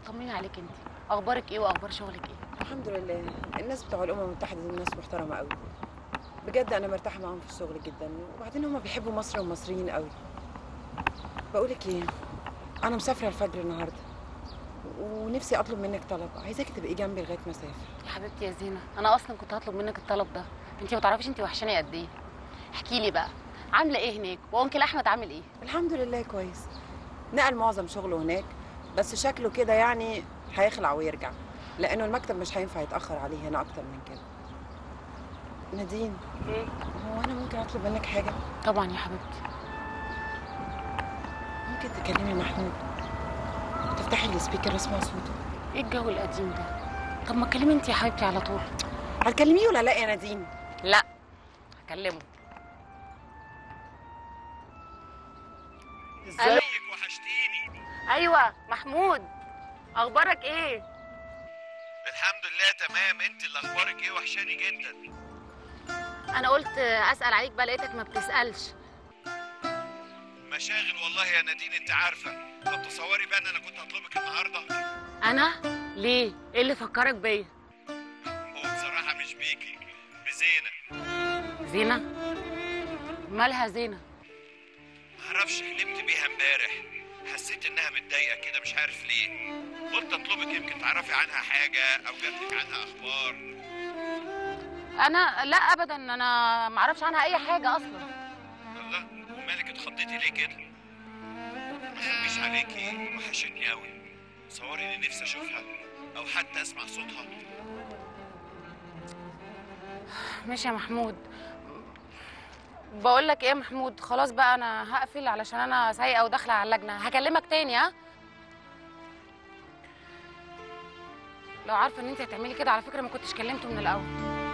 طمني عليك انت اخبارك ايه واخبار شغلك ايه الحمد لله الناس بتوع الامم المتحده دول ناس محترمه قوي بجد انا مرتاحه معاهم في الشغل جدا وبعدين هم بيحبوا مصر والمصريين قوي بقولك ايه انا مسافره الفجر النهارده ونفسي اطلب منك طلب عايزاكي تبقي جنبي لغايه ما اسافر يا حبيبتي يا زينه انا اصلا كنت هطلب منك الطلب ده انت ما تعرفيش انت وحشاني قد ايه احكي لي بقى عامله ايه هناك وانكل احمد عامل ايه الحمد لله كويس نقل معظم شغله هناك بس شكله كده يعني هيخلع ويرجع لانه المكتب مش هينفع يتاخر عليه هنا اكتر من كده نادين ايه هو انا ممكن اطلب منك حاجه طبعا يا حبيبتي ممكن تكلمي محمود وتفتحي السبيكر اسمع صوته ايه الجو القديم ده طب ما تكلمي انت يا حبيبتي على طول هتكلميه ولا لا يا نادين لا هكلمه ازيك وحشتيني ايوه محمود اخبارك ايه الحمد لله تمام انت اللي اخبارك ايه وحشاني جدا انا قلت اسال عليك بقى لقيتك ما بتسالش مشاغل والله يا نادين انت عارفه طب تصوري بقى ان انا كنت هطلبك النهارده انا ليه ايه اللي فكرك بيا هو بصراحه مش بيكي بزينه زينه مالها زينه معرفش حلمت بيها امبارح حسيت انها متضايقه كده مش عارف ليه قلت اطلبك يمكن تعرفي عنها حاجه او جاتلك عنها اخبار انا لا ابدا انا ما اعرفش عنها اي حاجه اصلا الله ومالك اتخضيتي ليه كده ما اخبيش عليكي وحشتني قوي تصوري اني نفسي اشوفها او حتى اسمع صوتها ماشي يا محمود بقول لك ايه يا محمود خلاص بقى انا هقفل علشان انا سايقه وداخله على اللجنه هكلمك تاني ها لو عارفه ان انت هتعملي كده على فكره ما كنتش كلمته من الاول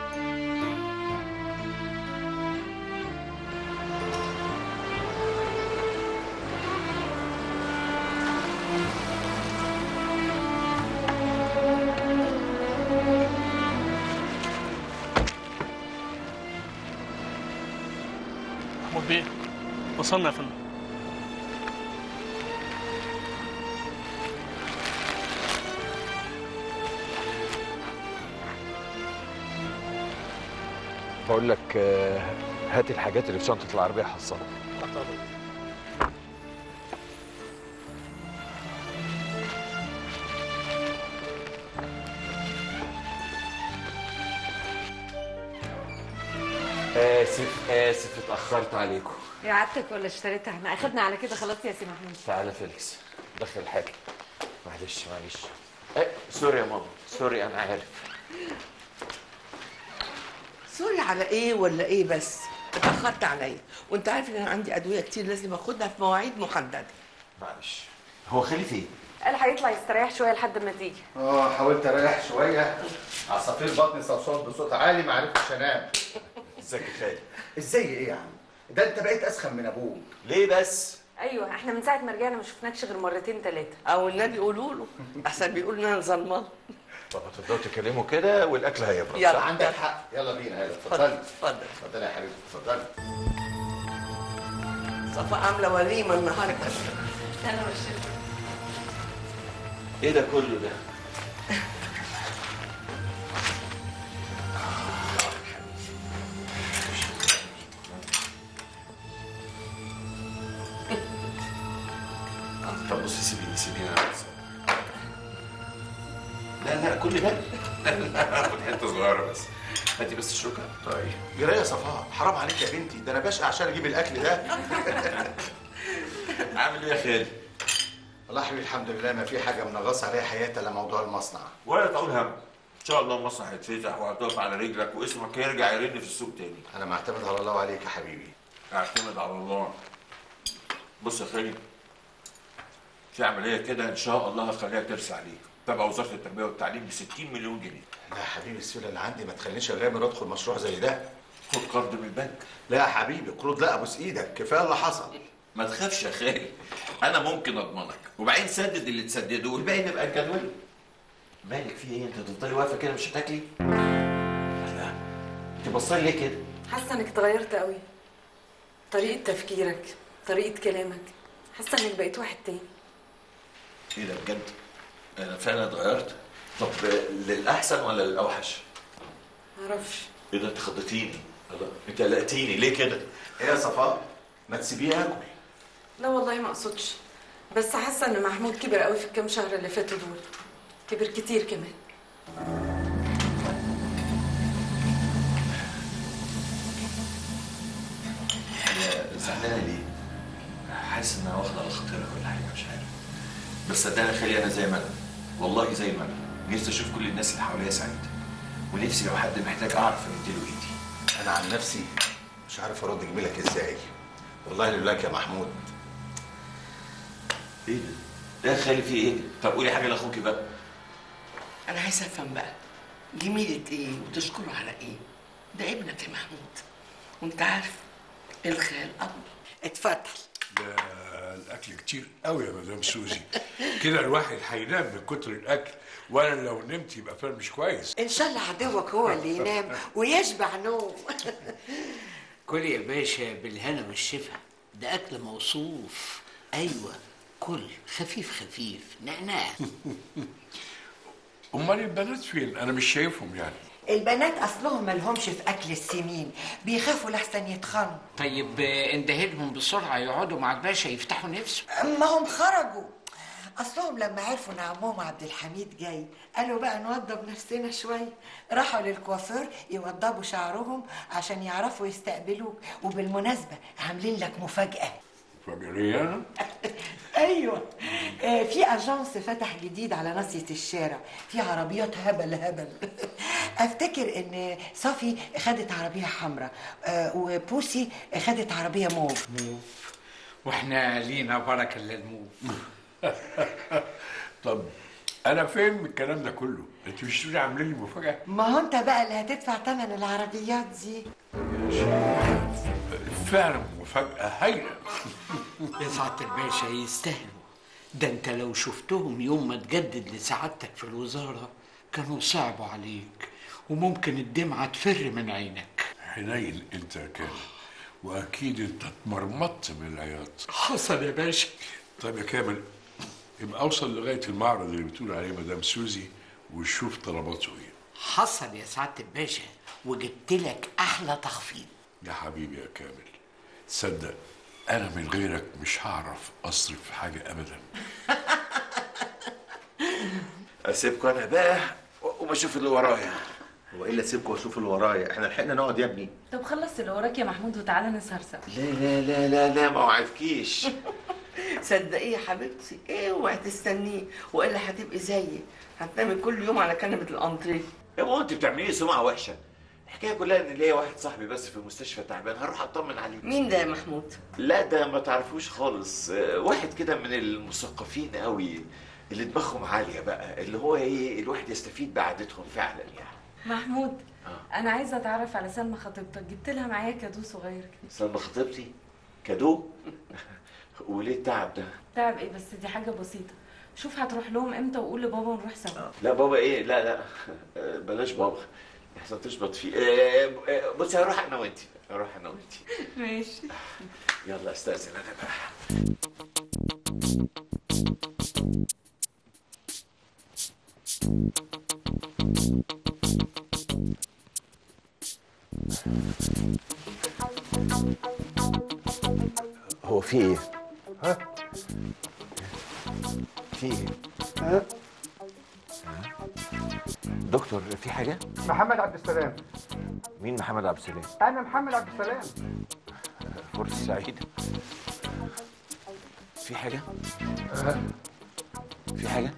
محمود بيه وصلنا يا فندم بقول لك آه، هات الحاجات اللي في شنطه العربيه حصلها تحت امرك اسف اسف اتاخرت عليكم قعدتك ولا اشتريتها احنا اخدنا على كده خلاص يا سي محمود تعالى فيليكس دخل حاجه معلش معلش ايه سوري يا ماما سوري انا عارف سوري على ايه ولا ايه بس اتاخرت عليا وانت عارف ان انا عندي ادويه كتير لازم اخدها في مواعيد محدده معلش هو خليفه ايه قال هيطلع يستريح شويه لحد ما تيجي اه حاولت اريح شويه عصافير بطني صوصات بصوت عالي ما عرفتش انام ازيك يا خالد ازاي ايه يا عم ده انت بقيت اسخن من ابوك ليه بس ايوه احنا من ساعه ما رجعنا ما شفناكش غير مرتين ثلاثه او النبي قولوا له احسن بيقول ان انا ظلمان طب هتفضلوا تكلموا كده والاكل هيبرد يلا. صح؟ عندك حق يلا بينا يلا اتفضلي اتفضل اتفضلي يا حبيبتي اتفضلي صفاء عامله وليمه النهارده انا والشركه ايه ده كله ده طب بصي سيبيني سيبيني انا بس. لا لا كل ده هاخد حته صغيره بس هاتي بس الشوكه طيب جرايه يا صفاء حرام عليك يا بنتي ده انا بشقى عشان اجيب الاكل ده عامل ايه يا خالد والله يا حبيبي الحمد لله ما في حاجه منغص عليها حياتي الا موضوع المصنع ولا تقول هم ان شاء الله المصنع هيتفتح وهتقف على رجلك واسمك هيرجع يرن في السوق تاني انا معتمد على الله وعليك يا حبيبي اعتمد على الله بص يا خالد في عمليه كده ان شاء الله هخليها ترسى عليك تبع وزاره التربيه والتعليم ب 60 مليون جنيه لا يا حبيبي السيوله اللي عندي ما تخلينيش اغامر ادخل مشروع زي ده خد قرض من البنك لا يا حبيبي قروض لا ابوس ايدك كفايه اللي حصل ما تخافش يا خالد انا ممكن اضمنك وبعدين سدد اللي تسدده والباقي نبقى نكدوله مالك في ايه انت تفضلي واقفه كده مش هتاكلي لا انت بصلي ليه كده حاسه انك اتغيرت قوي طريقه تفكيرك طريقه كلامك حاسه انك بقيت واحد تاني ايه ده بجد انا فعلا اتغيرت طب للاحسن ولا للاوحش معرفش ايه ده انت خضتيني الله انت قلقتيني ليه كده ايه يا صفاء ما تسيبيه ياكل لا والله ما اقصدش بس حاسه ان محمود كبر قوي في الكام شهر اللي فاتوا دول كبر كتير كمان انا زعلانه ليه حاسس انها واخده على خاطرك ولا حاجه مش عارف بس صدقني خلي انا زي ما انا والله زي ما انا نفسي اشوف كل الناس اللي حواليا سعيده ونفسي لو حد محتاج اعرف امديله ايدي انا عن نفسي مش عارف ارد جميلك ازاي والله لولاك يا محمود ايه ده؟ ده يا خالي في ايه؟ طب قولي حاجه لاخوكي بقى انا عايزه افهم بقى جميلة ايه وتشكره على ايه ده ابنك يا محمود وانت عارف الخيال امر اتفضل ده الاكل كتير قوي يا مدام سوزي كده الواحد هينام من كتر الاكل وانا لو نمت يبقى فاهم مش كويس ان شاء الله عدوك هو اللي ينام ويشبع نوم كل يا باشا بالهنا والشفا ده اكل موصوف ايوه كل خفيف خفيف نعناع امال البنات فين انا مش شايفهم يعني البنات اصلهم ملهمش في اكل السمين بيخافوا لحسن يتخنوا طيب آه، اندهلهم بسرعه يقعدوا مع الباشا يفتحوا نفسهم ما هم خرجوا اصلهم لما عرفوا ان عمهم عبد الحميد جاي قالوا بقى نوضب نفسنا شويه راحوا للكوافير يوضبوا شعرهم عشان يعرفوا يستقبلوك وبالمناسبه عاملين لك مفاجاه فاجرية ايوه آه، في اجانس فتح جديد على ناصيه الشارع في عربيات هبل هبل افتكر ان صافي خدت عربيه حمراء آه، وبوسي خدت عربيه موف موف واحنا لينا بركه الا الموف طب انا فين من الكلام ده كله انت مش تقولي عاملين لي مفاجاه ما هو انت بقى اللي هتدفع ثمن العربيات دي فعلا مفاجاه هايله يا سعاده الباشا يستاهلوا ده انت لو شفتهم يوم ما تجدد لسعادتك في الوزاره كانوا صعبوا عليك وممكن الدمعه تفر من عينك حنين انت يا كامل واكيد انت اتمرمطت من العياط حصل يا باشا طيب يا كامل يبقى اوصل لغايه المعرض اللي بتقول عليه مدام سوزي وشوف طلباته ايه حصل يا سعاده الباشا وجبت لك احلى تخفيض يا حبيبي يا كامل تصدق انا من غيرك مش هعرف اصرف في حاجه ابدا اسيبكم انا بقى وما اشوف اللي ورايا هو ايه اللي اسيبكم واشوف اللي ورايا احنا لحقنا نقعد يا ابني طب خلص اللي وراك يا محمود وتعالى نسهر سوا لا لا لا لا لا ما وعدكيش صدقيه يا حبيبتي اوعي تستنيه والا هتبقي زيي هتنامي كل يوم على كنبه الانتريه يا ماما انت بتعملي لي سمعه وحشه الحكايه كلها ان ليا واحد صاحبي بس في المستشفى تعبان هروح اطمن عليه مين ده يا محمود لا ده ما تعرفوش خالص آه، واحد كده من المثقفين قوي اللي دماغهم عاليه بقى اللي هو ايه الواحد يستفيد بعادتهم فعلا يعني محمود انا عايزه اتعرف على سلمى خطيبتك جبت لها معايا كادو صغير كده سلمى خطيبتي كادو وليه التعب ده تعب ايه بس دي حاجه بسيطه شوف هتروح لهم امتى وقول لبابا ونروح سوا لا بابا ايه لا لا آه، بلاش بابا احسن تشبط فيه آه، آه، بصي هروح انا وانت هروح انا وانت ماشي يلا استاذن انا بقى هو في ايه؟ ها؟ في ايه؟ ها؟ دكتور في حاجة؟ محمد عبد السلام مين محمد عبد السلام؟ انا محمد عبد السلام فرصة سعيدة في حاجة؟ في حاجة؟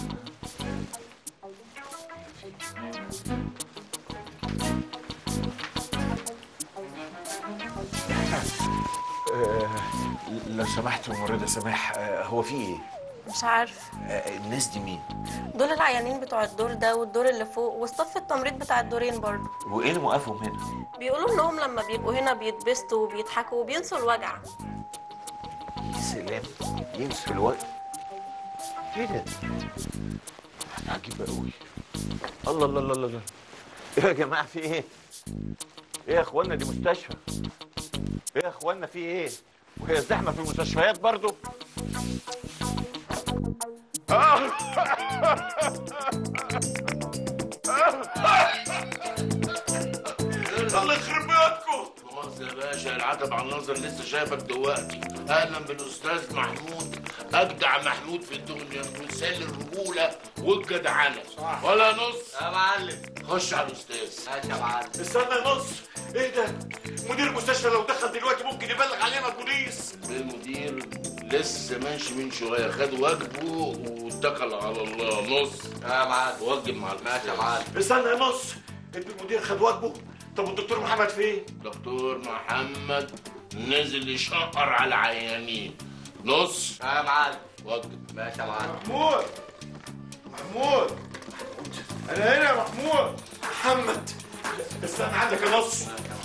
آه، لو سمحت ممرضة سماح آه، هو في ايه؟ مش عارف آه، الناس دي مين؟ دول العيانين بتوع الدور ده والدور اللي فوق والصف التمريض بتاع الدورين برضه وايه اللي موقفهم هنا؟ بيقولوا انهم لما بيبقوا هنا بيتبسطوا وبيضحكوا وبينسوا الوجع يا سلام ينسوا الوقت ايه ده؟ حاجة عجيبة قوي الله الله الله الله ايه يا جماعة في ايه؟ ايه يا اخوانا دي مستشفى ايه يا اخوانا في ايه؟ وهي الزحمة في المستشفيات برضو؟ الله يخرب بيتكم مؤاخذة يا باشا العتب على النظر لسه شايفك دلوقتي اهلا بالاستاذ محمود اجدع محمود في الدنيا مثال الرجوله والجدعنه ولا نص يا معلم خش على الاستاذ ماشي يا معلم استنى يا نص ايه ده مدير المستشفى لو دخل دلوقتي ممكن يبلغ علينا البوليس المدير لسه ماشي من شويه خد واجبه واتكل على الله نص يا معلم واجب مع ماشي يا معلم استنى يا نص انت المدير خد واجبه طب والدكتور محمد فين دكتور محمد نزل يشقر على العيانين نص يا معلم واجب ماشي يا معلم محمود محمود انا هنا يا محمود محمد استنى عندك يا نص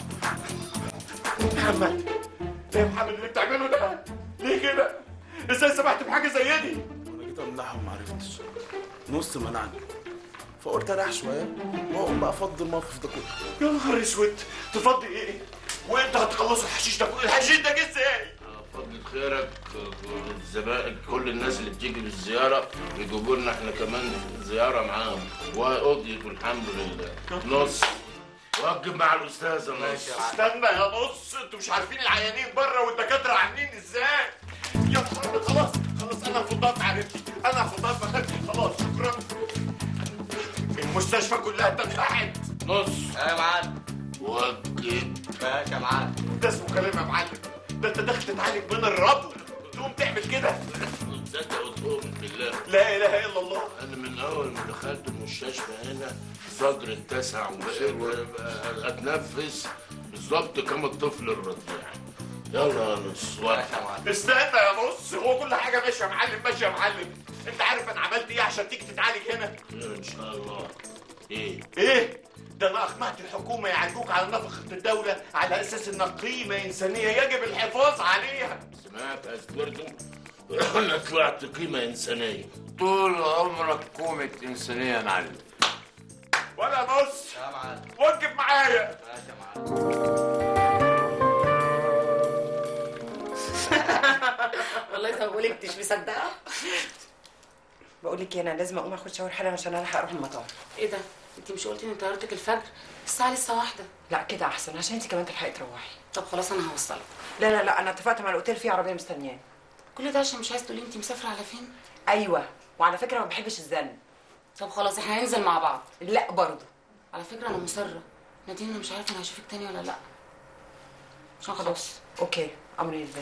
محمد ايه يا محمد اللي بتعمله ده ليه كده ازاي سمحت بحاجه زي دي انا جيت امنعهم ما عرفتش نص منعني فقلت اريح شويه واقوم بقى افضي الموقف ده كله يا نهار اسود تفضي ايه وانت هتخلصوا الحشيش ده كله الحشيش ده جه ازاي فضل خيرك الزبائن كل الناس اللي بتيجي بالزياره يجيبوا لنا احنا كمان زياره معاهم وقضيت والحمد لله نص وجب مع الاستاذ يا نص استنى يا نص انتوا مش عارفين العيانين بره والدكاتره عاملين ازاي يا نهار خلاص خلاص انا فضلت عرفتي انا فضلت خدتي خلاص شكرا المستشفى كلها اتفتحت نص يا معلم وجب ماشي يا معلم ده اسمه كلام يا معلم ده انت داخل تتعالج من الربو تقوم تعمل كده تصدق وتؤمن بالله لا اله الا الله انا من اول ما دخلت المستشفى هنا صدري اتسع وبقيت اتنفس بالظبط كما الطفل الرضيع يلا يا نص استنى يا نص هو كل حاجه ماشيه يا معلم ماشيه يا معلم انت عارف انا عملت ايه عشان تيجي تتعالج هنا ان شاء الله ايه ايه ده انا اقنعت الحكومه يعالجوك على نفقه الدوله على اساس انك قيمه انسانيه يجب الحفاظ عليها سمعت اسبرتو انا طلعت قيمه انسانيه طول عمرك كومة إنسانية يا معلم ولا نص يا معلم وقف معايا ماشي يا معلم والله زي ما بقول لك مش مصدقه بقول لك إيه، انا لازم اقوم اخد شاور حالا عشان الحق اروح المطار ايه ده انت مش قلتي ان طيارتك الفجر الساعه لسه واحده لا كده احسن عشان انت كمان تلحقي تروحي طب خلاص انا هوصلك لا لا لا انا اتفقت مع الاوتيل في عربيه مستنياني كل ده عشان مش عايز تقولي انت مسافره على فين ايوه وعلى فكره ما بحبش الزن طب خلاص احنا هننزل مع بعض لا برضه على فكره انا مصره نادين انا مش عارفه انا هشوفك تاني ولا لا عشان خلاص خلاص اوكي امري لله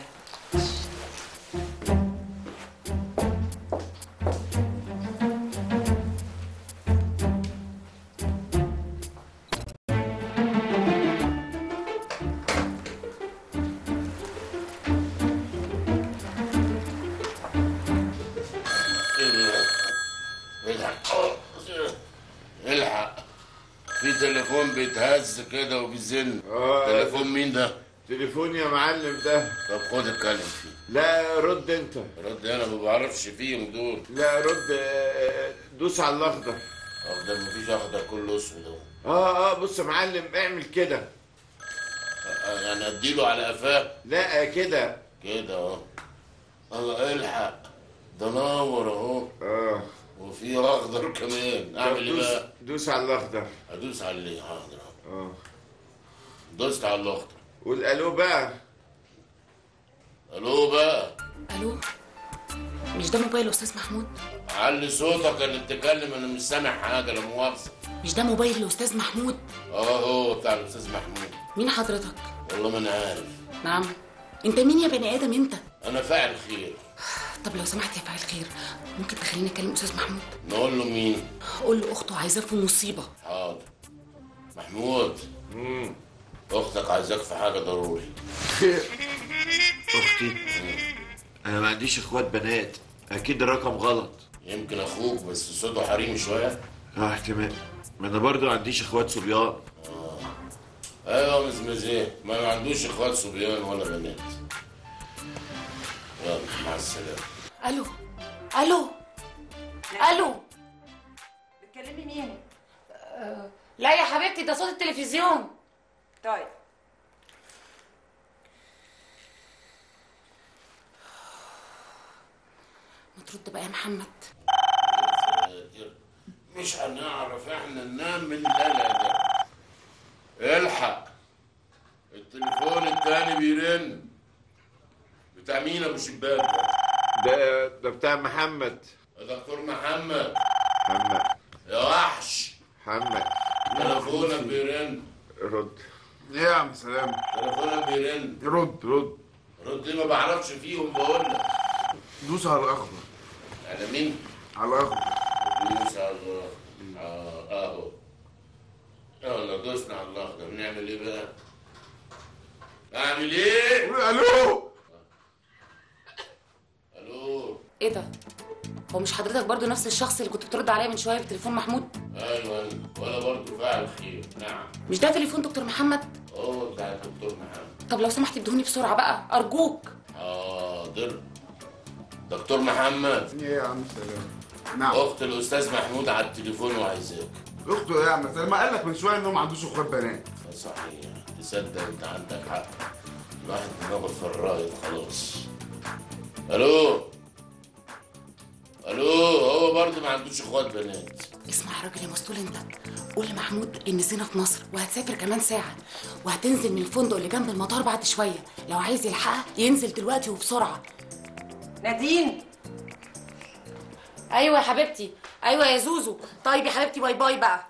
الحق الحق في تليفون بيتهز كده وبيزن آه. تليفون مين ده؟ تليفون يا معلم ده طب خد اتكلم فيه لا رد انت رد انا ما بعرفش فيهم دول لا رد آه، دوس على الاخضر اخضر مفيش اخضر كله اسود اهو اه اه بص يا معلم اعمل كده آه، يعني اديله على قفاه لا آه، كده كده اهو الله الحق ده نور اهو اه وفي اخضر كمان طب اعمل ايه دوس بقى؟ دوس على الاخضر ادوس على اللي حاضر اه دوست على الاخضر قول الو بقى الو بقى الو مش ده موبايل الاستاذ محمود علي صوتك انا بتتكلم انا مش سامع حاجه لا مؤاخذه مش ده موبايل الاستاذ محمود اه هو بتاع الاستاذ محمود مين حضرتك والله ما انا عارف نعم انت مين يا بني ادم انت انا فاعل خير طب لو سمحت يا فاعل خير ممكن تخليني اكلم استاذ محمود نقول له مين قول له اخته عايزاه في مصيبه حاضر محمود اختك عايزاك في حاجه ضروري اختي انا ما عنديش اخوات بنات اكيد الرقم غلط يمكن اخوك بس صوته حريمي شويه اه احتمال ما انا برضو ما عنديش اخوات صبيان ايوه مزمزيه ما ما عندوش اخوات صبيان ولا بنات يلا مع السلامه الو الو الو بتكلمي مين لا يا حبيبتي ده صوت التلفزيون طيب ما ترد بقى يا محمد مش هنعرف احنا ننام من القلق ده الحق التليفون التاني بيرن بتاع مين ابو شباك ده؟ ده ده بتاع محمد يا دكتور محمد محمد يا وحش محمد تليفونك بيرن رد ايه يا عم سلام تليفونك بيرن رد رد رد ليه ما بعرفش فيهم بقول لك دوس على الاخضر على مين؟ على الاخضر دوس على الله اه اهو يلا دوسنا على الاخضر نعمل ايه بقى؟ اعمل ايه؟ الو الو ايه ده هو مش حضرتك برضو نفس الشخص اللي كنت بترد عليا من شويه بتليفون محمود ايوه أيوة. وانا برضه فاعل خير نعم مش ده تليفون دكتور محمد اه بتاع الدكتور محمد طب لو سمحت ادهوني بسرعه بقى ارجوك حاضر دكتور محمد ايه يا عم سلام نعم اخت الاستاذ محمود على التليفون وعايزاك اخته ايه يا عم سلام ما قال لك من شويه انه ما عندوش اخوات بنات صحيح تصدق انت عندك حق الواحد دماغه في الرايد خلاص الو الو هو برضه ما عندوش اخوات بنات اسمع يا راجل يا مسطول انت قول لمحمود ان زينه في مصر وهتسافر كمان ساعه وهتنزل من الفندق اللي جنب المطار بعد شويه لو عايز يلحقها ينزل دلوقتي وبسرعه نادين ايوه يا حبيبتي ايوه يا زوزو طيب يا حبيبتي باي باي بقى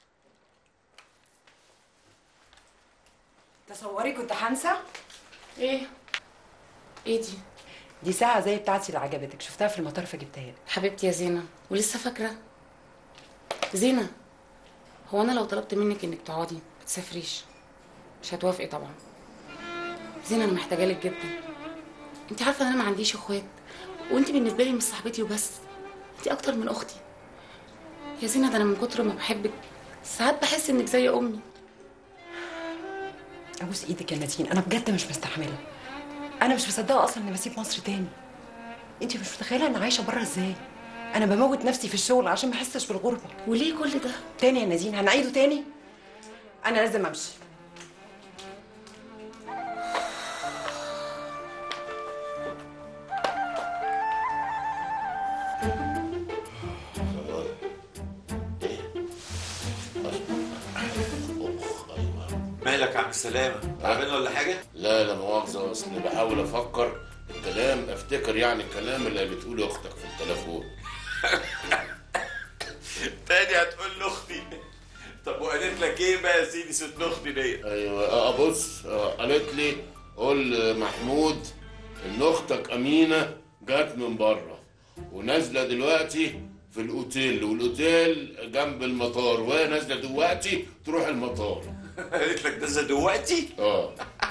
تصوري كنت هنسى ايه ايه دي دي ساعة زي بتاعتي اللي عجبتك شفتها في المطار فجبتها لك حبيبتي يا زينه ولسه فاكره زينه هو انا لو طلبت منك انك تقعدي ما تسافريش مش هتوافقي طبعا زينه انا محتاجه لك جدا انت عارفه ان انا ما عنديش اخوات وانت بالنسبه لي مش صاحبتي وبس انت اكتر من اختي يا زينه ده انا من كتر ما بحبك ساعات بحس انك زي امي ابوس ايدك يا نادين انا بجد مش مستحمله انا مش مصدقه اصلا اني بسيب مصر تاني انت مش متخيله انا عايشه بره ازاي انا بموت نفسي في الشغل عشان ما احسش بالغربه وليه كل ده تاني يا نادين هنعيده تاني انا لازم امشي مالك يا عم سلامة؟ تعبان ولا حاجة؟ لا لا مؤاخذة اصل بحاول افكر الكلام افتكر يعني الكلام اللي بتقوله اختك في التليفون تاني هتقول لاختي طب وقالت لك ايه بقى يا سيدي ست اختي ديت؟ ايوه اه بص آه قالت لي قول لمحمود ان اختك امينه جت من بره ونازله دلوقتي في الاوتيل والاوتيل جنب المطار وهي نازله دلوقتي تروح المطار قالت لك ده دلوقتي؟ اه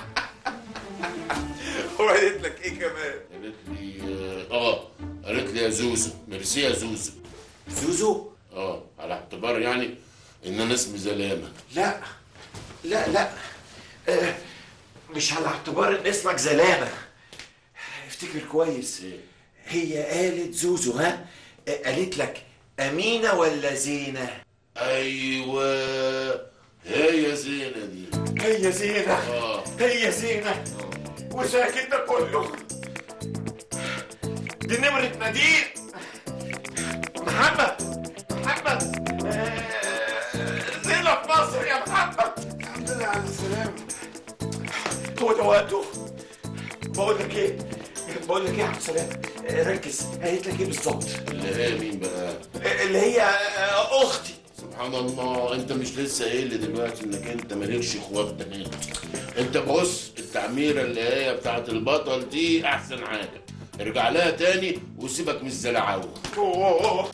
وقالت لك ايه كمان؟ قالت لي اه قالت لي يا زوزو ميرسي يا زوزو زوزو؟ اه على اعتبار يعني ان انا اسمي زلامه لا لا لا آه، مش على اعتبار ان اسمك زلامة افتكر كويس هي قالت زوزو ها آه، قالت لك أمينة ولا زينة؟ ايوه هي زينه دي هي زينة اه هي زينة وساكت ده كله دي نمرة نادين محمد محمد آه، زينة في مصر يا محمد الحمد لله على السلامه هو ده وقته بقول لك ايه بقول لك ايه يا عم سلام آه، ركز قالت لك ايه بالظبط اللي هي مين بقى اللي هي آه، اختي سبحان الله انت مش لسه قايل لي دلوقتي انك انت مالكش اخوات بنات انت بص التعميره اللي هي بتاعت البطل دي احسن حاجه ارجع لها تاني وسيبك من الزلعاوه أوه.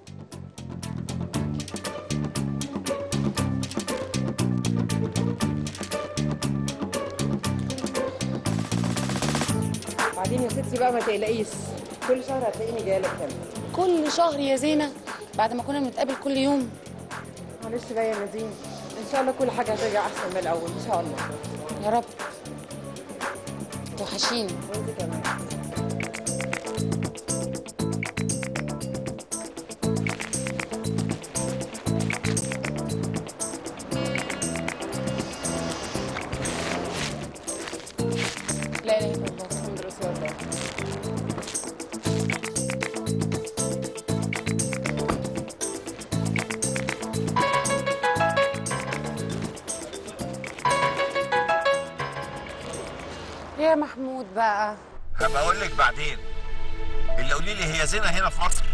بعدين يا ستي بقى ما تقلقيش كل شهر هتلاقيني جايه لك تاني كل شهر يا زينه بعد ما كنا بنتقابل كل يوم معلش بقى يا نادين ان شاء الله كل حاجه هترجع احسن من الاول ان شاء الله يا رب توحشيني وانت كمان لا اله الا الله محمد رسول الله يا محمود بقى هبقى اقول لك بعدين اللي قولي لي هي زينة هنا في مصر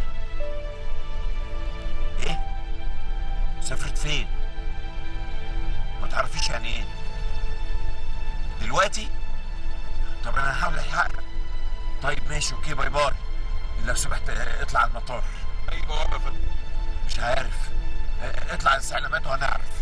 ايه سافرت فين ما تعرفيش يعني ايه دلوقتي طب انا هحاول الحقها طيب ماشي اوكي باي باي لو سمحت اه، اطلع على المطار اي بوابه يا فندم مش عارف اه، اطلع السلامات وهنعرف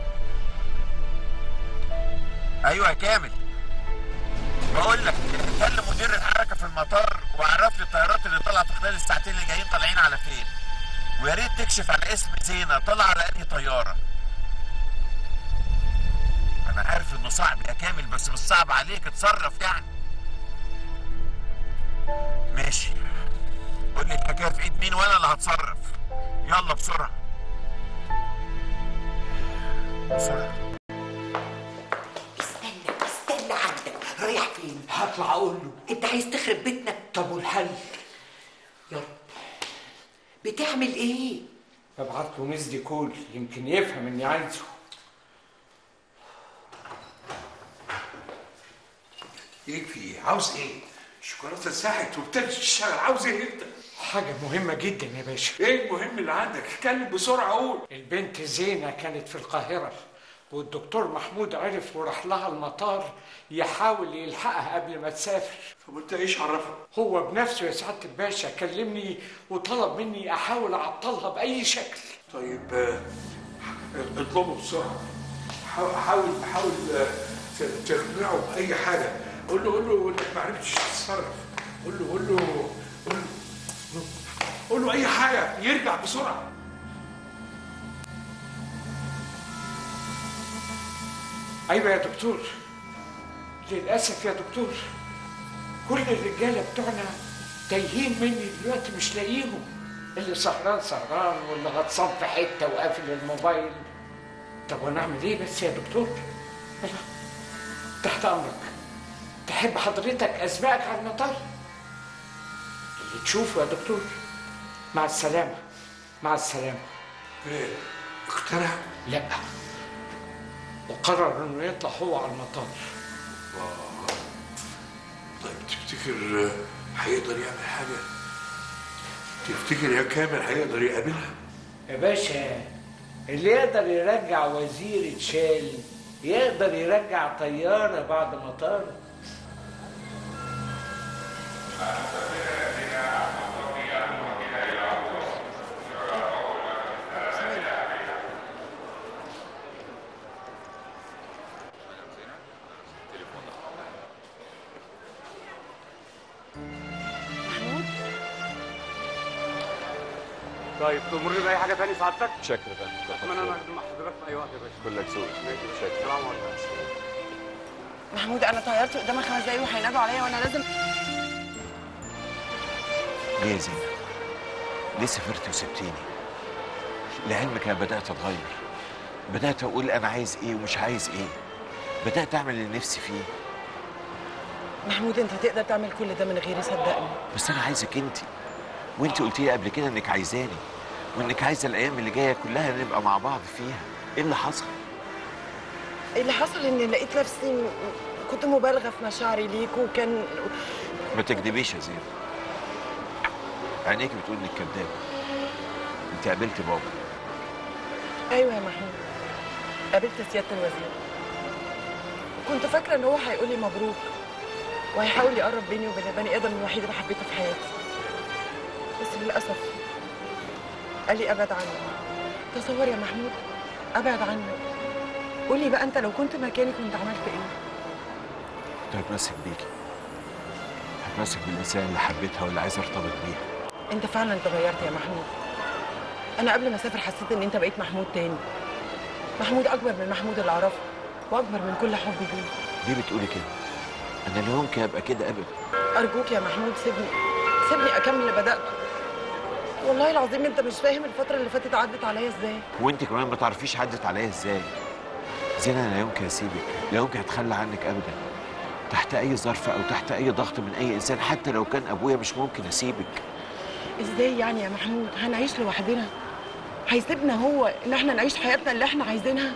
ايوه يا كامل بقول لك كلم مدير الحركه في المطار وعرف لي الطيارات اللي طالعه في خلال الساعتين اللي جايين طالعين على فين ويا ريت تكشف على اسم زينه طالعه على انهي طياره انا عارف انه صعب يا كامل بس مش صعب عليك اتصرف يعني ماشي قول لي الحكايه في ايد مين وانا اللي هتصرف يلا بسرعه بسرعه استنى عندك رايح فين هطلع اقول له انت عايز تخرب بيتنا طب والحل يلا بتعمل ايه ببعت له مزدي كول يمكن يفهم اني عايزه ايه في ايه؟ عاوز ايه؟ الشوكولاته ساحت وابتدت تشتغل عاوز ايه انت؟ حاجة مهمة جدا يا باشا ايه المهم اللي عندك؟ اتكلم بسرعة قول البنت زينة كانت في القاهرة والدكتور محمود عرف وراح لها المطار يحاول يلحقها قبل ما تسافر طب وانت ايش عرفها؟ هو بنفسه يا سعادة الباشا كلمني وطلب مني احاول اعطلها بأي شكل طيب آه، اطلبه بسرعة حاول حاول حاول آه، ت- تقنعه بأي حاجة قول له قول له انك ما عرفتش تتصرف قول له قول له قول له قول له أي حاجة يرجع بسرعة ايوه يا دكتور للاسف يا دكتور كل الرجاله بتوعنا تايهين مني دلوقتي مش لاقيهم اللي سهران سهران واللي غطسان في حته وقافل الموبايل طب ونعمل ايه بس يا دكتور يلا تحت امرك تحب حضرتك اسبقك على المطار اللي تشوفه يا دكتور مع السلامه مع السلامه ايه اقتنع لا وقرر انه يطلع هو على المطار آه. طيب تفتكر آه، هيقدر يعمل حاجة؟ تفتكر يا كامل هيقدر يقابلها؟ يا باشا اللي يقدر يرجع وزير اتشال يقدر يرجع طيارة بعد ما طارت طيب تمرني باي حاجه تاني سعادتك؟ شكرا بقى اتمنى انا اخدم مع حضرتك في اي وقت يا باشا كلك ذوق شكرا السلام عليكم محمود انا طيارتي قدامك خمس دقايق وهينادوا عليا وانا لازم ليه يا زينة؟ ليه سافرت وسبتيني؟ لعلمك أنا بدأت أتغير بدأت أقول أنا عايز إيه ومش عايز إيه بدأت أعمل اللي نفسي فيه محمود انت تقدر تعمل كل ده من غيري صدقني بس أنا عايزك أنت وأنت قلتي لي قبل كده إنك عايزاني وإنك عايزة الأيام اللي جاية كلها نبقى مع بعض فيها إيه اللي حصل؟ اللي حصل اني لقيت نفسي م- كنت مبالغه في مشاعري ليك وكان ما تكدبيش يا زينة عينيك بتقول إنك كدابة أنت قابلت بابا ايوه يا محمود قابلت سياده الوزير كنت فاكره ان هو هيقول لي مبروك وهيحاول يقرب بيني وبين البني ادم الوحيد اللي حبيته في حياتي بس للاسف قال لي ابعد عني تصور يا محمود ابعد عنك قولي بقى انت لو كنت مكاني كنت عملت ايه كنت هتمسك بيكي هتمسك بالإنسان اللي حبيتها واللي عايز أرتبط بيها انت فعلا اتغيرت يا محمود انا قبل ما اسافر حسيت ان انت بقيت محمود تاني محمود اكبر من محمود اللي اعرفه واكبر من كل حب ليه ليه بتقولي كده؟ أنا لا يمكن أبقى كده أبدا ارجوك يا محمود سيبني سيبني اكمل اللي بداته والله العظيم انت مش فاهم الفتره اللي فاتت عدت عليا ازاي وانت كمان ما تعرفيش عدت عليا ازاي زينة انا لا يمكن اسيبك لا يمكن اتخلى عنك ابدا تحت اي ظرف او تحت اي ضغط من اي انسان حتى لو كان ابويا مش ممكن اسيبك ازاي يعني يا محمود هنعيش لوحدنا هيسيبنا هو ان احنا نعيش حياتنا اللي احنا عايزينها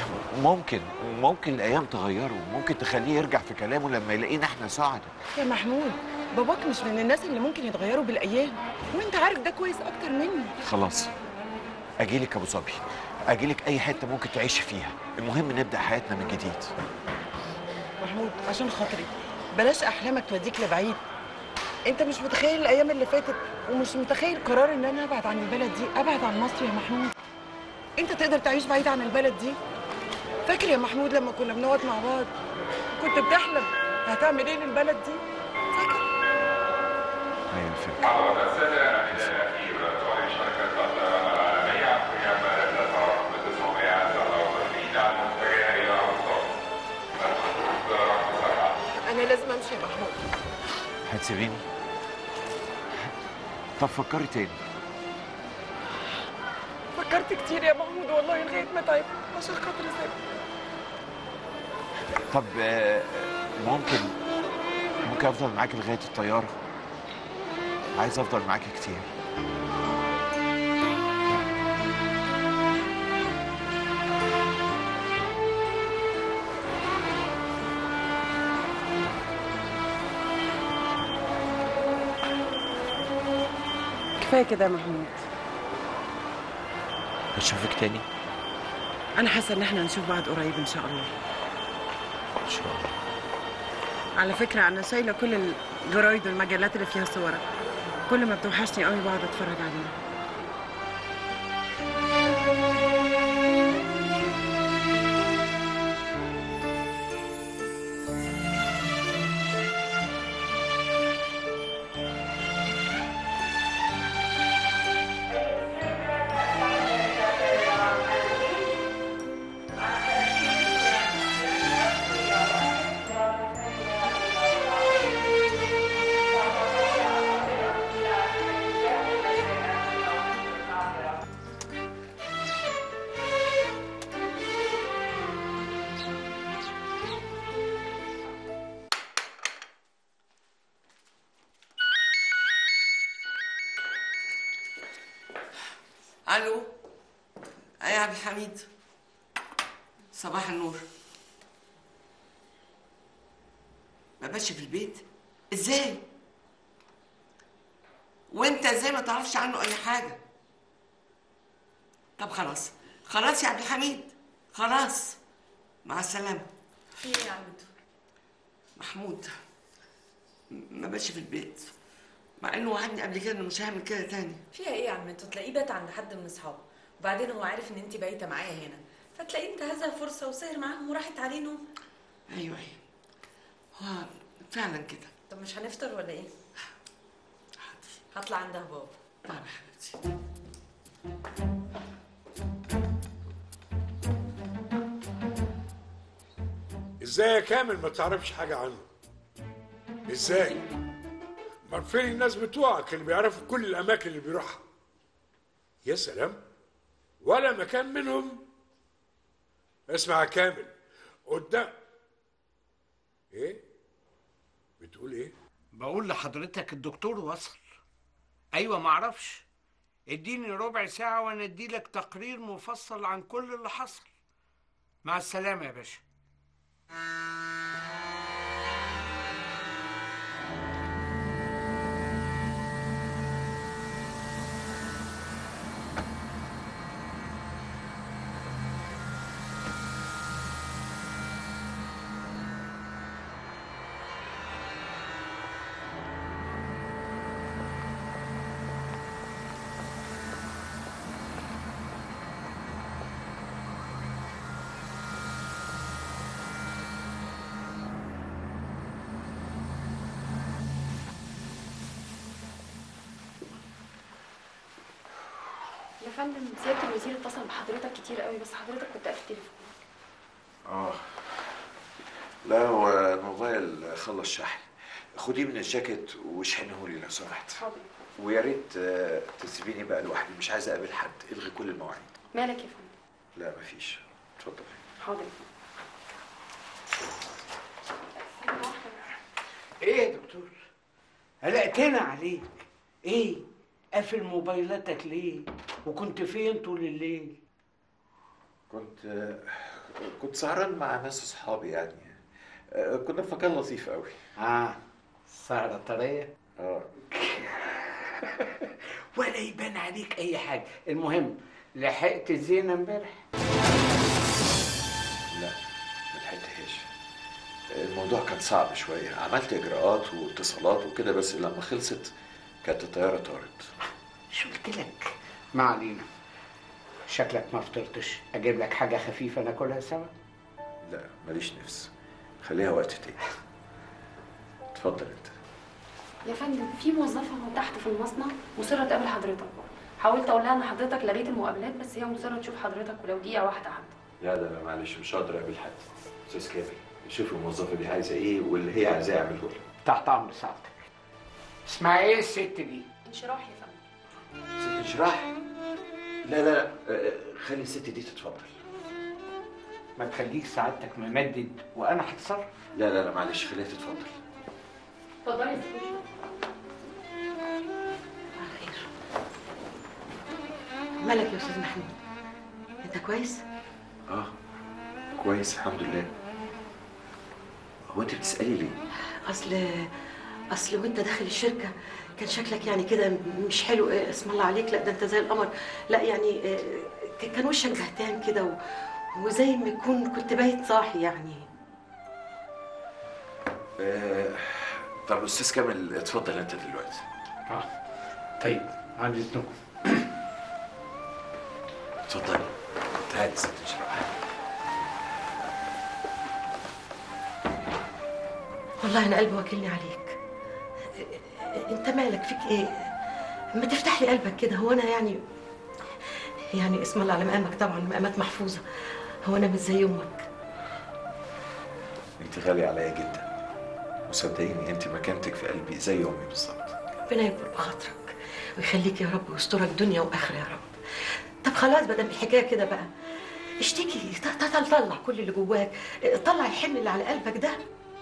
ممكن ممكن الايام تغيره ممكن تخليه يرجع في كلامه لما يلاقينا احنا سعداء يا محمود باباك مش من الناس اللي ممكن يتغيروا بالايام وانت عارف ده كويس اكتر مني خلاص اجيلك ابو ظبي اجيلك اي حته ممكن تعيش فيها المهم نبدا حياتنا من جديد محمود عشان خاطري بلاش احلامك توديك لبعيد انت مش متخيل الايام اللي فاتت ومش متخيل قرار ان انا ابعد عن البلد دي ابعد عن مصر يا محمود انت تقدر تعيش بعيد عن البلد دي فاكر يا محمود لما كنا بنقعد مع بعض كنت بتحلم هتعمل ايه للبلد دي ايوه فاكر انا لازم امشي يا محمود هتسيبيني طب فكري تاني فكرت كتير يا محمود والله لغايه ما تعبت عشان خاطر اسافر طب آه، ممكن ممكن افضل معاكي لغايه الطياره عايز افضل معاكي كتير كفايه كده يا محمود اشوفك تاني انا حاسه ان احنا هنشوف بعض قريب ان شاء الله ان شاء الله على فكره انا شايله كل الجرايد والمجلات اللي فيها صورك كل ما بتوحشني قوي بقعد اتفرج عليها الو ايه يا عبد الحميد صباح النور ما بقاش في البيت ازاي وانت ازاي ما تعرفش عنه اي حاجه طب خلاص خلاص يا عبد الحميد خلاص مع السلامه في ايه يا عبد محمود ما بقاش في البيت مع انه وعدني قبل كده انه مش هعمل كده تاني فيها ايه يا عم انتوا تلاقيه بات عند حد من اصحابه وبعدين هو عارف ان انت بايته معايا هنا فتلاقيه انتهزها فرصه وسهر معاهم وراحت عليه نوم ايوه ايوه هو فعلا كده طب مش هنفطر ولا ايه هطلع عندها بابا طيب يا حبيبتي ازاي يا كامل ما تعرفش حاجه عنه ازاي ما فين الناس بتوعك اللي بيعرفوا كل الاماكن اللي بيروحها يا سلام ولا مكان منهم اسمع يا كامل قدام ايه بتقول ايه بقول لحضرتك الدكتور وصل ايوه معرفش اديني ربع ساعة وانا اديلك تقرير مفصل عن كل اللي حصل مع السلامة يا باشا يا فندم سيادة الوزير اتصل بحضرتك كتير قوي بس حضرتك كنت قافل التليفون اه لا هو الموبايل خلص شحن خديه من الجاكيت واشحنه لي لو سمحت حاضر ويا ريت آه، تسيبيني بقى لوحدي مش عايز اقابل حد الغي كل المواعيد مالك يا فندم لا مفيش اتفضل حاضر ايه يا دكتور قلقتنا عليك ايه قافل موبايلاتك ليه وكنت فين طول الليل كنت آه، كنت سهران مع ناس اصحابي يعني آه، كنا في مكان لطيف قوي اه سهرة طرية اه ولا يبان عليك اي حاجة المهم لحقت زينة امبارح لا ما لحقتهاش الموضوع كان صعب شويه عملت اجراءات واتصالات وكده بس لما خلصت كانت الطياره طارت شو قلت لك ما علينا شكلك ما فطرتش اجيب لك حاجة خفيفة ناكلها سوا لا ماليش نفس خليها وقت تاني اتفضل انت يا فندم في موظفة من تحت في المصنع مصرة تقابل حضرتك حاولت اقول لها ان حضرتك لغيت المقابلات بس هي مصرة تشوف حضرتك ولو دقيقة واحدة حتى لا لا لا معلش مش هقدر اقابل حد استاذ كامل شوف الموظفه دي عايزه ايه واللي هي عايزاه اعمله لها تحت امر سعادتك اسمها ايه الست دي انشراح يا فندم ست انشراح لا لا لا آه، خلي الست دي تتفضل ما تخليك سعادتك ممدد وانا هتصرف لا لا لا معلش خليها تتفضل اتفضلي يا فندم مالك يا استاذ محمود انت كويس اه كويس الحمد لله هو انت بتسالي ليه اصل اصل وانت داخل الشركه كان شكلك يعني كده مش حلو إيه، اسم الله عليك لا ده انت زي القمر لا يعني إيه، ك- كان وشك زهتان كده و... وزي ما يكون كنت بايت صاحي يعني آه طب استاذ كامل اتفضل انت دلوقتي اه طيب عندي اذنكم اتفضلي تعالي ست انشراح والله انا قلبي واكلني عليك انت مالك فيك ايه ما تفتح لي قلبك كده هو انا يعني يعني اسم الله على مقامك طبعا مقامات محفوظه هو انا مش زي امك انت غالية عليا جدا وصدقيني انت مكانتك في قلبي زي امي بالظبط ربنا يكبر بخاطرك ويخليك يا رب ويسترك دنيا واخره يا رب طب خلاص بدل الحكايه كده بقى اشتكي ط- ط- طلع كل اللي جواك طلع الحمل اللي على قلبك ده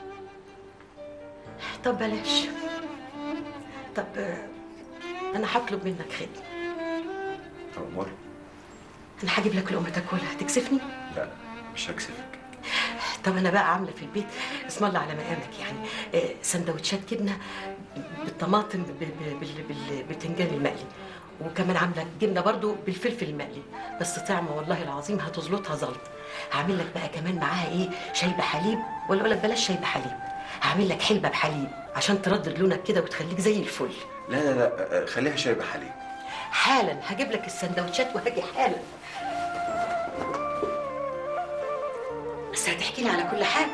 طب بلاش طب آه، انا هطلب منك خدمه امور انا هجيب لك لقمه تاكلها تكسفني لا مش هكسفك طب انا بقى عامله في البيت اسم الله على مقامك يعني آه، سندوتشات جبنه بالطماطم ب- ب- بال- بال- بالبتنجان المقلي وكمان عامله جبنه برضو بالفلفل المقلي بس طعمه والله العظيم هتظبطها زلط هعمل لك بقى كمان معاها ايه شاي بحليب ولا اقول لك بلاش شاي بحليب هعمل لك حلبه بحليب عشان تردد لونك كده وتخليك زي الفل لا لا لا آه، خليها شاي بحليب حالا هجيب لك السندوتشات وهاجي حالا بس هتحكي لي على كل حاجه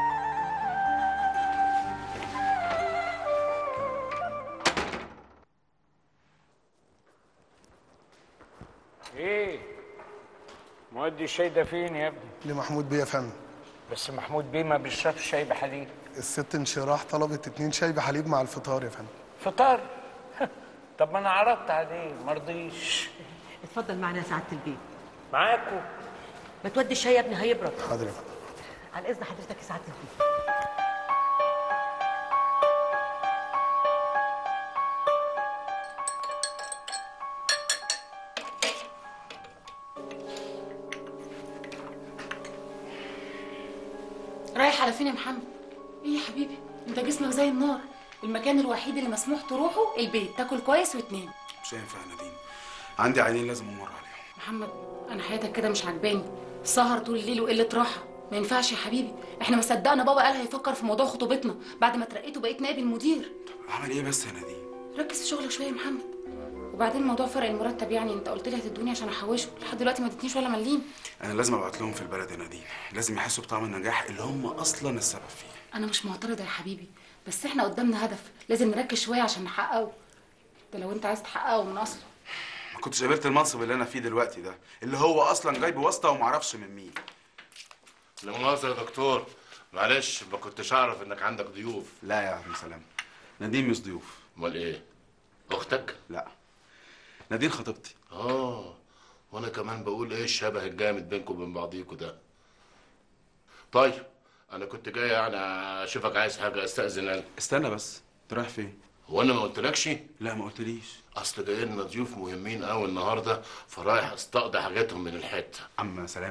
ايه مودي الشاي ده فين يا ابني لمحمود بيه يا فندم بس محمود بيه ما بيشربش شاي بحليب الست انشراح طلبت اتنين شاي بحليب مع الفطار يا فندم فطار طب ما انا عرضت عليه مرضيش اتفضل معنا يا سعاده البيت معاكم ما تودي الشاي يا ابني هيبرد حاضر يا فندم على اذن حضرتك يا سعاده البيت رايح على فين يا محمد ايه يا حبيبي انت جسمك زي النار المكان الوحيد اللي مسموح تروحه البيت تاكل كويس وتنام مش هينفع يا نادين عندي عينين لازم امر عليهم محمد انا حياتك كده مش عاجباني سهر طول الليل وقله راحه ما ينفعش يا حبيبي احنا ما صدقنا بابا قال هيفكر في موضوع خطوبتنا بعد ما ترقيت وبقيت نائب المدير اعمل ايه بس يا نادين ركز في شغلك شويه يا محمد وبعدين موضوع فرق المرتب يعني انت قلت لي هتدوني عشان احوشه لحد دلوقتي ما ادتنيش ولا مليم انا لازم ابعت لهم في البلد يا نادين لازم يحسوا بطعم النجاح اللي هم اصلا السبب فيه انا مش معترضه يا حبيبي بس احنا قدامنا هدف لازم نركز شويه عشان نحققه ده لو انت عايز تحققه من اصله ما كنتش قابلت المنصب اللي انا فيه دلوقتي ده اللي هو اصلا جاي بواسطه ومعرفش من مين لا مؤاخذة يا دكتور معلش ما كنتش اعرف انك عندك ضيوف لا يا عم سلام نادين مش ضيوف امال ايه اختك لا نادين خطيبتي اه وانا كمان بقول ايه الشبه الجامد بينكم وبين بعضيكوا ده طيب انا كنت جاي يعني اشوفك عايز حاجه استاذن انا استنى بس انت رايح فين هو انا ما قلتلكش لا ما قلتليش اصل جاي لنا ضيوف مهمين قوي النهارده فرايح استقضي حاجاتهم من الحته عم سلامه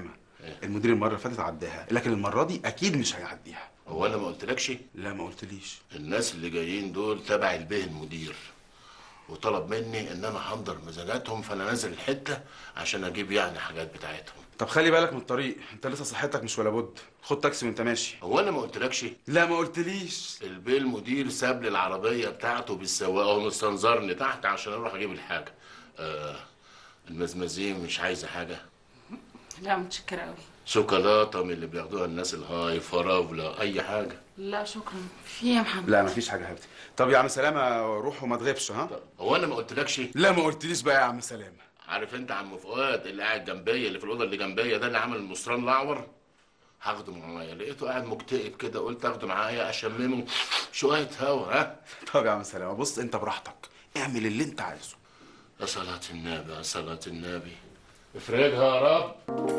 المدير المره اللي فاتت عداها لكن المره دي اكيد مش هيعديها هو انا ما قلتلكش لا ما قلتليش الناس اللي جايين دول تبع البيه المدير وطلب مني ان انا احضر مزاجاتهم فانا نازل الحته عشان اجيب يعني حاجات بتاعتهم طب خلي بالك من الطريق انت لسه صحتك مش ولا بد خد تاكسي وانت ماشي هو انا ما قلتلكش لا ما قلتليش البيه المدير ساب لي العربيه بتاعته بالسواقه ومستنظرني تحت عشان اروح اجيب الحاجه آه المزمزين مش عايزه حاجه لا متشكرة قوي شوكولاته من اللي بياخدوها الناس الهاي فراوله اي حاجه لا شكرا في إيه يا محمد لا مفيش حاجه يا حبيبتي طب يا عم سلامه روح وما تغيبش ها هو انا ما قلتلكش لا ما قلتليش بقى يا عم سلامه عارف انت عم فؤاد اللي قاعد جنبيا اللي في الاوضه اللي جنبيا ده اللي عمل المصران الاعور هاخده معايا لقيته قاعد مكتئب كده قلت اخده معايا اشممه شويه هوا ها طب يا عم سلامه بص انت براحتك اعمل اللي انت عايزه يا صلاة النبي يا صلاة النبي افرجها يا رب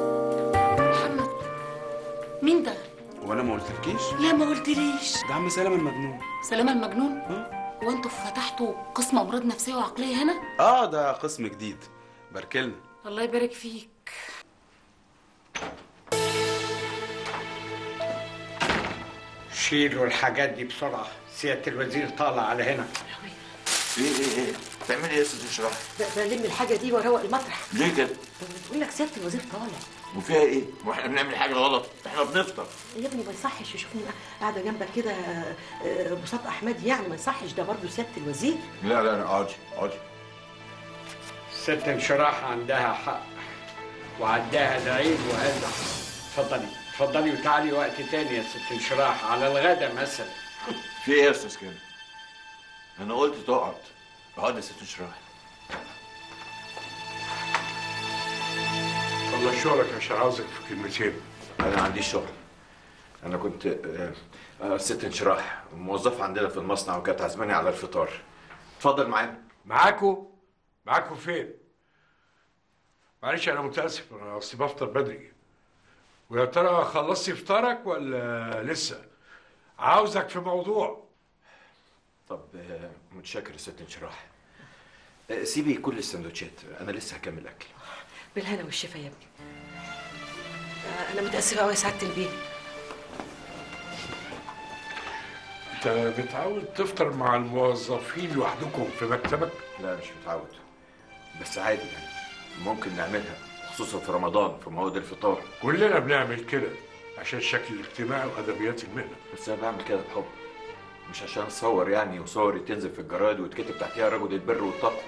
مين ده؟ وانا ما قلتلكيش لا ما قلتليش ده عم سلامه المجنون سلامة المجنون وانتوا فتحتوا قسم امراض نفسيه وعقليه هنا اه ده قسم جديد باركلنا الله يبارك فيك شيلوا الحاجات دي بسرعة سيادة الوزير طالع على هنا ايه ايه ايه بتعملي ايه يا ست اشرح بلم الحاجه دي واروق المطرح ليه كده بقول لك سياده الوزير طالع وفيها ايه واحنا بنعمل حاجه غلط احنا بنفطر يا ابني ما يصحش يشوفني قاعده جنبك كده آه، بساط احمد يعني ما يصحش ده برضه سياده الوزير لا لا لا اقعدي اقعدي ست انشراح عندها حق وعداها العيد وهذا اتفضلي اتفضلي وتعالي وقت تاني يا ست انشراح على الغدا مثلا في ايه يا استاذ كامل انا قلت تقعد اقعد يا ست اشرح والله شغلك مش عاوزك في كلمتين انا ما عنديش شغل انا كنت آه، آه، ست انشراح موظفه عندنا في المصنع وكانت عازماني على الفطار اتفضل معانا معاكو معاكو فين معلش انا متاسف انا اصلي بفطر بدري ويا ترى خلصتي فطارك ولا لسه عاوزك في موضوع طب آه، متشكر يا ست انشراح آه، سيبي كل السندوتشات انا لسه هكمل اكل بالهنا والشفا يا ابني آه، انا متاسفه قوي يا سعاده البيه انت متعود تفطر مع الموظفين لوحدكم في مكتبك لا مش متعود بس عادي يعني ممكن نعملها خصوصا في رمضان في مواد الفطار كلنا بنعمل كده عشان الشكل الاجتماعي وادبيات المهنه بس انا بعمل كده بحب مش عشان اصور يعني وصوري تنزل في الجرايد ويتكتب تحتيها رجل البر والتقوى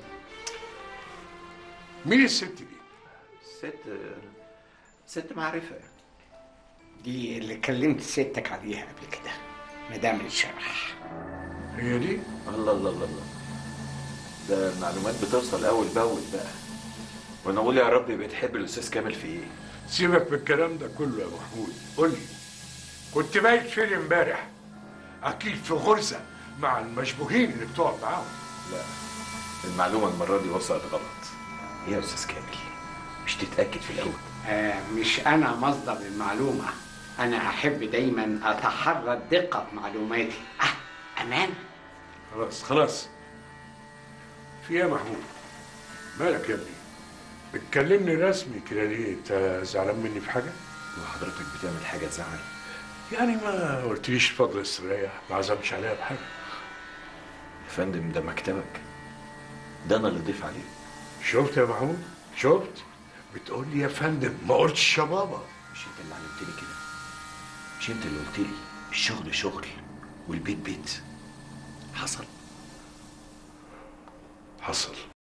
مين الست دي؟ ست ست معرفه يعني دي اللي كلمت سيادتك عليها قبل كده مدام الشرح هي دي؟ الله الله الله الله ده المعلومات بتوصل اول باول بقى وانا اقول يا ربي بتحب الاستاذ كامل في ايه سيبك من الكلام ده كله يا محمود قول لي كنت بايت فين امبارح؟ اكيد في غرزه مع المشبوهين اللي بتقعد معاهم لا المعلومه المره دي وصلت غلط ايه يا استاذ كامل مش تتاكد في الاول آه مش أنا مصدر المعلومة أنا أحب دايما أتحرى دقة معلوماتي آه أمان خلاص خلاص في ايه يا محمود؟ مالك يا ابني؟ بتكلمني رسمي كده ليه؟ انت زعلان مني في حاجه؟ وحضرتك بتعمل حاجه تزعل يعني ما قلتليش اتفضل استريح ما عزمتش عليها بحاجه يا فندم ده مكتبك ده انا اللي ضيف عليه شفت يا محمود؟ شفت؟ بتقول لي يا فندم ما قلتش يا بابا مش انت اللي علمتني كده مش انت اللي قلت لي الشغل شغل والبيت بيت حصل حصل